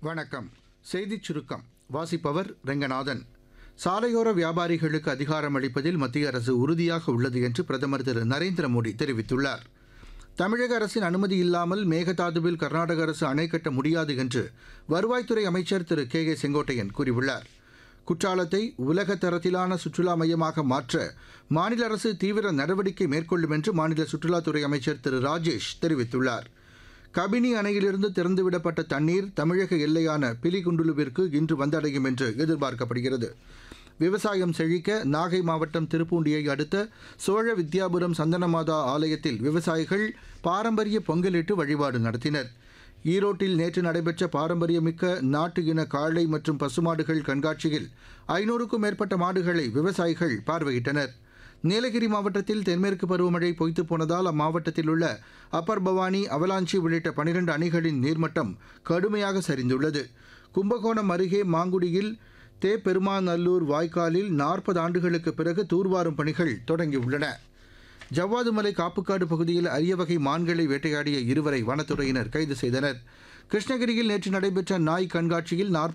வணக்கம் செய்திச் சுருக்கம் வாசிப்பவர் ரெங்கநாதன் சாலையோர வியாபாரிகளுக்கு அதிகாரம் அளிப்பதில் மத்திய அரசு உறுதியாக உள்ளது என்று பிரதமர் திரு நரேந்திர மோடி தெரிவித்துள்ளார் தமிழக அரசின் அனுமதி இல்லாமல் மேகதாதுவில் கர்நாடக அரசு அணை கட்ட முடியாது என்று வருவாய்த்துறை அமைச்சர் திரு கே ஏ செங்கோட்டையன் கூறியுள்ளார் குற்றாலத்தை உலக தரத்திலான சுற்றுலா மையமாக மாற்ற மாநில அரசு தீவிர நடவடிக்கை மேற்கொள்ளும் என்று மாநில சுற்றுலாத்துறை அமைச்சர் திரு ராஜேஷ் தெரிவித்துள்ளார் கபினி அணையிலிருந்து திறந்துவிடப்பட்ட தண்ணீர் தமிழக எல்லையான பிலிகுண்டுலுவிற்கு இன்று வந்தடையும் என்று எதிர்பார்க்கப்படுகிறது விவசாயம் செழிக்க நாகை மாவட்டம் திருப்பூண்டியை அடுத்த சோழ வித்யாபுரம் சந்தனமாதா ஆலயத்தில் விவசாயிகள் பாரம்பரிய பொங்கலிட்டு வழிபாடு நடத்தினர் ஈரோட்டில் நேற்று நடைபெற்ற பாரம்பரியமிக்க நாட்டு இன காளை மற்றும் பசுமாடுகள் கண்காட்சியில் ஐநூறுக்கும் மேற்பட்ட மாடுகளை விவசாயிகள் பார்வையிட்டனர் நீலகிரி மாவட்டத்தில் தென்மேற்கு பருவமழை பொய்த்து போனதால் அம்மாவட்டத்தில் உள்ள அப்பர் பவானி அவலாஞ்சி உள்ளிட்ட பனிரெண்டு அணைகளின் நீர்மட்டம் கடுமையாக சரிந்துள்ளது கும்பகோணம் அருகே மாங்குடியில் தேப்பெருமாநல்லூர் வாய்க்காலில் நாற்பது ஆண்டுகளுக்கு பிறகு தூர்வாரும் பணிகள் தொடங்கியுள்ளன ஜவ்வாது மலை காப்புக்காடு பகுதியில் அரிய வகை மான்களை வேட்டையாடிய இருவரை வனத்துறையினர் கைது செய்தனர் கிருஷ்ணகிரியில் நேற்று நடைபெற்ற நாய் கண்காட்சியில் நாற்பது